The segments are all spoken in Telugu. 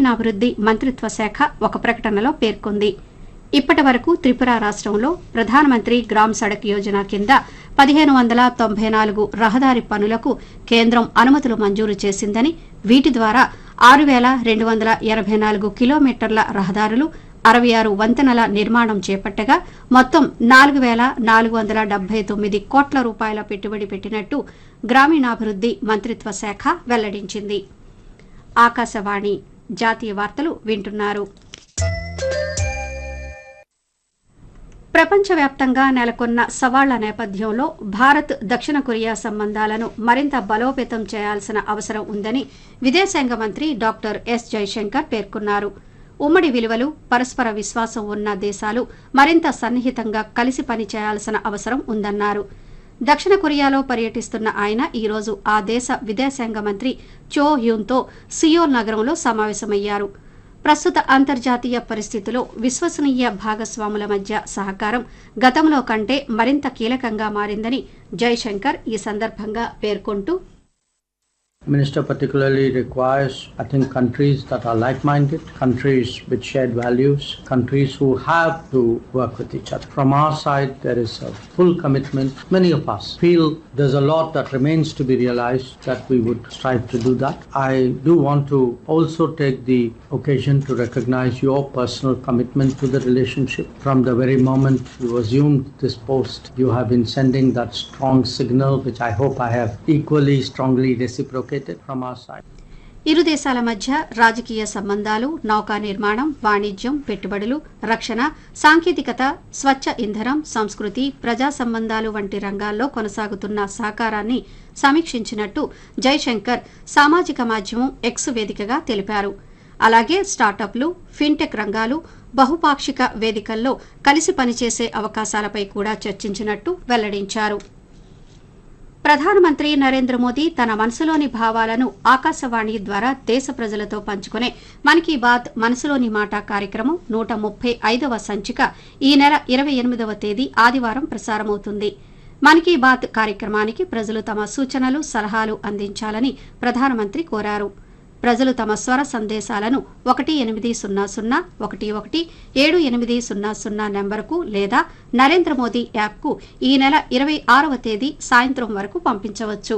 గ్రామీణాభివృద్ది మంత్రిత్వ శాఖ ఒక ప్రకటనలో పేర్కొంది ఇప్పటి వరకు త్రిపుర రాష్ట్రంలో ప్రధానమంత్రి గ్రామ్ సడక్ యోజన కింద పదిహేను వందల తొంభై నాలుగు రహదారి పనులకు కేంద్రం అనుమతులు మంజూరు చేసిందని వీటి ద్వారా ఆరు వేల రెండు వందల ఎనభై నాలుగు కిలోమీటర్ల రహదారులు అరవై ఆరు వంతెనల నిర్మాణం చేపట్టగా మొత్తం నాలుగు వేల నాలుగు వందల డెబ్బై తొమ్మిది కోట్ల రూపాయల పెట్టుబడి పెట్టినట్టు గ్రామీణాభివృద్ది మంత్రిత్వ శాఖ వెల్లడించింది ఆకాశవాణి జాతీయ వార్తలు వింటున్నారు ప్రపంచవ్యాప్తంగా నెలకొన్న సవాళ్ల నేపథ్యంలో భారత్ దక్షిణ కొరియా సంబంధాలను మరింత బలోపేతం చేయాల్సిన అవసరం ఉందని విదేశాంగ మంత్రి డాక్టర్ ఎస్ జైశంకర్ పేర్కొన్నారు ఉమ్మడి విలువలు పరస్పర విశ్వాసం ఉన్న దేశాలు మరింత సన్నిహితంగా కలిసి పనిచేయాల్సిన అవసరం ఉందన్నారు దక్షిణ కొరియాలో పర్యటిస్తున్న ఆయన ఈరోజు ఆ దేశ విదేశాంగ మంత్రి చో హ్యూన్తో సియోల్ నగరంలో సమావేశమయ్యారు ప్రస్తుత అంతర్జాతీయ పరిస్థితిలో విశ్వసనీయ భాగస్వాముల మధ్య సహకారం గతంలో కంటే మరింత కీలకంగా మారిందని జైశంకర్ ఈ సందర్భంగా పేర్కొంటూ Minister particularly requires, I think, countries that are like-minded, countries with shared values, countries who have to work with each other. From our side, there is a full commitment. Many of us feel there's a lot that remains to be realized that we would strive to do that. I do want to also take the occasion to recognize your personal commitment to the relationship. From the very moment you assumed this post, you have been sending that strong signal, which I hope I have equally strongly reciprocated from our side. ఇరు దేశాల మధ్య రాజకీయ సంబంధాలు నౌకా నిర్మాణం వాణిజ్యం పెట్టుబడులు రక్షణ సాంకేతికత స్వచ్ఛ ఇంధనం సంస్కృతి ప్రజా సంబంధాలు వంటి రంగాల్లో కొనసాగుతున్న సహకారాన్ని సమీక్షించినట్టు జైశంకర్ సామాజిక మాధ్యమం ఎక్స్ వేదికగా తెలిపారు అలాగే స్టార్టప్లు ఫిన్టెక్ రంగాలు బహుపాక్షిక వేదికల్లో కలిసి పనిచేసే అవకాశాలపై కూడా చర్చించినట్టు వెల్లడించారు ప్రధానమంత్రి నరేంద్ర మోదీ తన మనసులోని భావాలను ఆకాశవాణి ద్వారా దేశ ప్రజలతో పంచుకునే మన్ కీ బాత్ మనసులోని మాట కార్యక్రమం నూట ముప్పై ఐదవ సంచిక ఈ నెల ఇరవై ఎనిమిదవ తేదీ ఆదివారం ప్రసారమవుతుంది మన్ కీ బాత్ కార్యక్రమానికి ప్రజలు తమ సూచనలు సలహాలు అందించాలని ప్రధానమంత్రి కోరారు ప్రజలు తమ స్వర సందేశాలను ఒకటి ఎనిమిది సున్నా సున్నా ఒకటి ఒకటి ఏడు ఎనిమిది సున్నా సున్నా నెంబరుకు లేదా నరేంద్ర మోదీ యాప్కు ఈ నెల ఇరవై ఆరవ తేదీ సాయంత్రం వరకు పంపించవచ్చు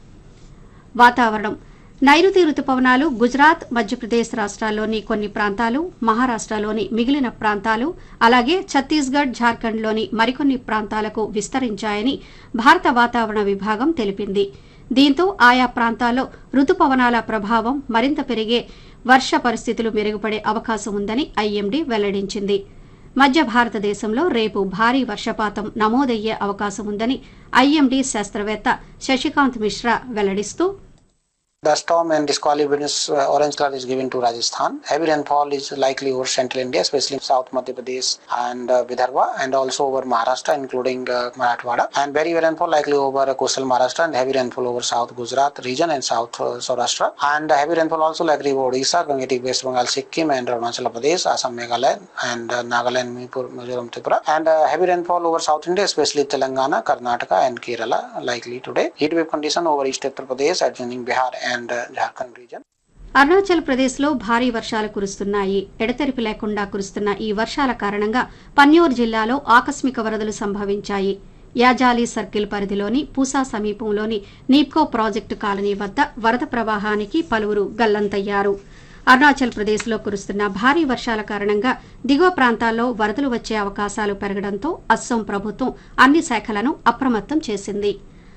వాతావరణం నైరుతి రుతుపవనాలు గుజరాత్ మధ్యప్రదేశ్ రాష్ట్రాల్లోని కొన్ని ప్రాంతాలు మహారాష్టలోని మిగిలిన ప్రాంతాలు అలాగే ఛత్తీస్గఢ్ జార్ఖండ్లోని మరికొన్ని ప్రాంతాలకు విస్తరించాయని భారత వాతావరణ విభాగం తెలిపింది దీంతో ఆయా ప్రాంతాల్లో రుతుపవనాల ప్రభావం మరింత పెరిగే వర్ష పరిస్థితులు మెరుగుపడే అవకాశం ఉందని ఐఎండీ వెల్లడించింది మధ్య భారతదేశంలో రేపు భారీ వర్షపాతం నమోదయ్యే అవకాశం ఉందని ఐఎండీ శాస్త్రవేత్త Sasikanth Mishra వెల్లడిస్తూ The storm and disqualification uh, orange color is given to Rajasthan. Heavy rainfall is likely over central India, especially South Madhya Pradesh and uh, Vidarbha, and also over Maharashtra, including uh, Marathwada. And very heavy rainfall likely over uh, coastal Maharashtra and heavy rainfall over South Gujarat region and South uh, Saurashtra. And uh, heavy rainfall also likely over Odisha, Gangetic, West Bengal, Sikkim, and Arunachal Pradesh, Assam, Meghalaya, and uh, Nagaland, Manipur, Mizoram, Tripura. And uh, heavy rainfall over South India, especially Telangana, Karnataka, and Kerala, likely today. Heat wave condition over East Uttar Pradesh, adjoining Bihar and uh, Jharkhand region. Arunachal ప్రదేశ్లో భారీ వర్షాలు కురుస్తున్నాయి ఎడతెరిపి లేకుండా కురుస్తున్న ఈ వర్షాల కారణంగా పన్యూర్ జిల్లాలో ఆకస్మిక వరదలు సంభవించాయి యాజాలి సర్కిల్ పరిధిలోని పూసా సమీపంలోని నీప్కో ప్రాజెక్టు కాలనీ వద్ద వరద ప్రవాహానికి పలువురు గల్లంతయ్యారు అరుణాచల్ ప్రదేశ్లో కురుస్తున్న భారీ వర్షాల కారణంగా దిగువ ప్రాంతాల్లో వరదలు వచ్చే అవకాశాలు పెరగడంతో అస్సోం ప్రభుత్వం అన్ని శాఖలను అప్రమత్తం చేసింది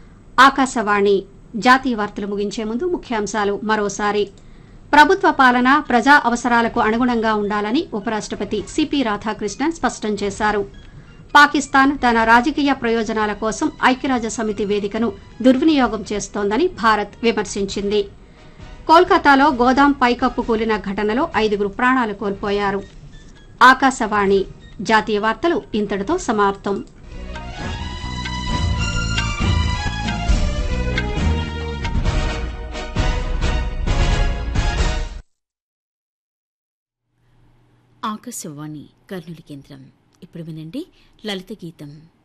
ఆకాశవాణి జాతీయ వార్తలు ముగించే ముందు ముఖ్యాంశాలు మరోసారి ప్రభుత్వ పాలన ప్రజా అవసరాలకు అనుగుణంగా ఉండాలని ఉపరాష్టపతి సిపి రాధాకృష్ణన్ స్పష్టం చేశారు పాకిస్తాన్ తన రాజకీయ ప్రయోజనాల కోసం ఐక్యరాజ్య సమితి వేదికను దుర్వినియోగం చేస్తోందని భారత్ విమర్శించింది కోల్కతాలో గోదాం పైకప్పు కూలిన ఘటనలో ఐదుగురు ప్రాణాలు కోల్పోయారు ఆకాశవాణి జాతీయ వార్తలు ఇంతటితో సమాప్తం ఆకాశవాణి కర్నూలు కేంద్రం ఇప్పుడు వినండి లలిత గీతం